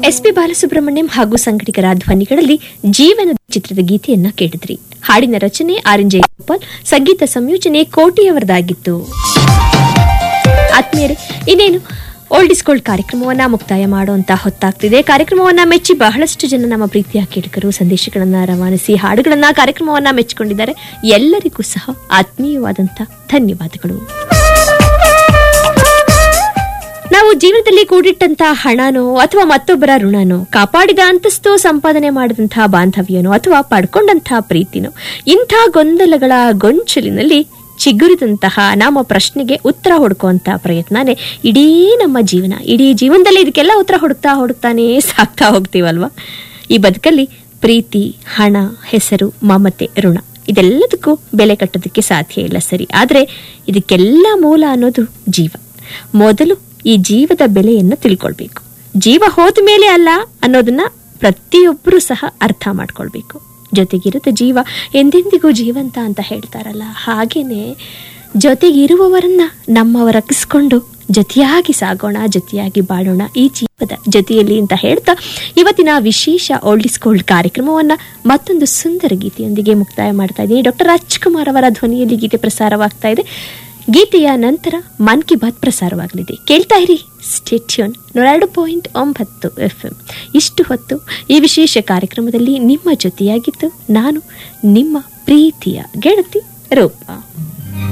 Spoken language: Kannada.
ಎಸ್ ಪಿ ಬಾಲಸುಬ್ರಹ್ಮಣ್ಯಂ ಹಾಗೂ ಸಂಘಟಕರ ಧ್ವನಿಗಳಲ್ಲಿ ಜೀವನ ಚಿತ್ರದ ಗೀತೆಯನ್ನ ಕೇಳಿದ್ರಿ ಹಾಡಿನ ರಚನೆ ಆರ್ ಎನ್ ಜಯಗೋಪಾಲ್ ಸಂಗೀತ ಸಂಯೋಜನೆ ಕೋಟಿಯವರದಾಗಿತ್ತು ಆತ್ಮೀಯರೇ ಇನ್ನೇನು ಓಲ್ಡ್ ಇಸ್ ಗೋಲ್ಡ್ ಕಾರ್ಯಕ್ರಮವನ್ನ ಮುಕ್ತಾಯ ಮಾಡುವಂತ ಹೊತ್ತಾಗ್ತಿದೆ ಕಾರ್ಯಕ್ರಮವನ್ನ ಮೆಚ್ಚಿ ಬಹಳಷ್ಟು ಜನ ನಮ್ಮ ಪ್ರೀತಿಯ ಕೇಳಿಕರು ಸಂದೇಶಗಳನ್ನ ರವಾನಿಸಿ ಹಾಡುಗಳನ್ನ ಕಾರ್ಯಕ್ರಮವನ್ನ ಮೆಚ್ಚಿಕೊಂಡಿದ್ದಾರೆ ಎಲ್ಲರಿಗೂ ಸಹ ಆತ್ಮೀಯವಾದಂತ ಧನ್ಯವಾದಗಳು ನಾವು ಜೀವನದಲ್ಲಿ ಕೂಡಿಟ್ಟಂತಹ ಹಣನೋ ಅಥವಾ ಮತ್ತೊಬ್ಬರ ಋಣನೋ ಕಾಪಾಡಿದ ಅಂತಸ್ತು ಸಂಪಾದನೆ ಮಾಡಿದಂತಹ ಬಾಂಧವ್ಯನೋ ಅಥವಾ ಪಡ್ಕೊಂಡಂತಹ ಪ್ರೀತಿನೋ ಇಂಥ ಗೊಂದಲಗಳ ಗೊಂಚಲಿನಲ್ಲಿ ಚಿಗುರಿದಂತಹ ನಮ್ಮ ಪ್ರಶ್ನೆಗೆ ಉತ್ತರ ಹುಡುಕುವಂತ ಪ್ರಯತ್ನನೇ ಇಡೀ ನಮ್ಮ ಜೀವನ ಇಡೀ ಜೀವನದಲ್ಲಿ ಇದಕ್ಕೆಲ್ಲ ಉತ್ತರ ಹುಡುಕ್ತಾ ಹುಡುಕ್ತಾನೇ ಸಾಕ್ತಾ ಹೋಗ್ತೀವಲ್ವಾ ಈ ಬದುಕಲ್ಲಿ ಪ್ರೀತಿ ಹಣ ಹೆಸರು ಮಮತೆ ಋಣ ಇದೆಲ್ಲದಕ್ಕೂ ಬೆಲೆ ಕಟ್ಟೋದಕ್ಕೆ ಸಾಧ್ಯ ಇಲ್ಲ ಸರಿ ಆದರೆ ಇದಕ್ಕೆಲ್ಲ ಮೂಲ ಅನ್ನೋದು ಜೀವ ಮೊದಲು ಈ ಜೀವದ ಬೆಲೆಯನ್ನು ತಿಳ್ಕೊಳ್ಬೇಕು ಜೀವ ಹೋದ ಮೇಲೆ ಅಲ್ಲ ಅನ್ನೋದನ್ನ ಪ್ರತಿಯೊಬ್ಬರೂ ಸಹ ಅರ್ಥ ಮಾಡ್ಕೊಳ್ಬೇಕು ಜೊತೆಗಿರದ ಜೀವ ಎಂದೆಂದಿಗೂ ಜೀವಂತ ಅಂತ ಹೇಳ್ತಾರಲ್ಲ ಹಾಗೇನೆ ಜೊತೆಗಿರುವವರನ್ನ ನಮ್ಮವರಕ್ಕಿಸ್ಕೊಂಡು ಜೊತೆಯಾಗಿ ಸಾಗೋಣ ಜೊತೆಯಾಗಿ ಬಾಳೋಣ ಈ ಜೀವದ ಜೊತೆಯಲ್ಲಿ ಅಂತ ಹೇಳ್ತಾ ಇವತ್ತಿನ ವಿಶೇಷ ಓಲ್ಡ್ ಇಸ್ ಗೋಲ್ಡ್ ಕಾರ್ಯಕ್ರಮವನ್ನ ಮತ್ತೊಂದು ಸುಂದರ ಗೀತೆಯೊಂದಿಗೆ ಮುಕ್ತಾಯ ಮಾಡ್ತಾ ಇದ್ದೀನಿ ಡಾಕ್ಟರ್ ರಾಜ್ಕುಮಾರ್ ಅವರ ಧ್ವನಿಯಲ್ಲಿ ಗೀತೆ ಪ್ರಸಾರವಾಗ್ತಾ ಇದೆ ಗೀತೆಯ ನಂತರ ಮನ್ ಕಿ ಬಾತ್ ಪ್ರಸಾರವಾಗಲಿದೆ ಕೇಳ್ತಾ ಇರಿ ಸ್ಟೇಟ್ಯೂನ್ ನೂರೆರಡು ಪಾಯಿಂಟ್ ಒಂಬತ್ತು ಎಫ್ ಎಂ ಇಷ್ಟು ಹೊತ್ತು ಈ ವಿಶೇಷ ಕಾರ್ಯಕ್ರಮದಲ್ಲಿ ನಿಮ್ಮ ಜೊತೆಯಾಗಿದ್ದು ನಾನು ನಿಮ್ಮ ಪ್ರೀತಿಯ ಗೆಳತಿ ರೂಪ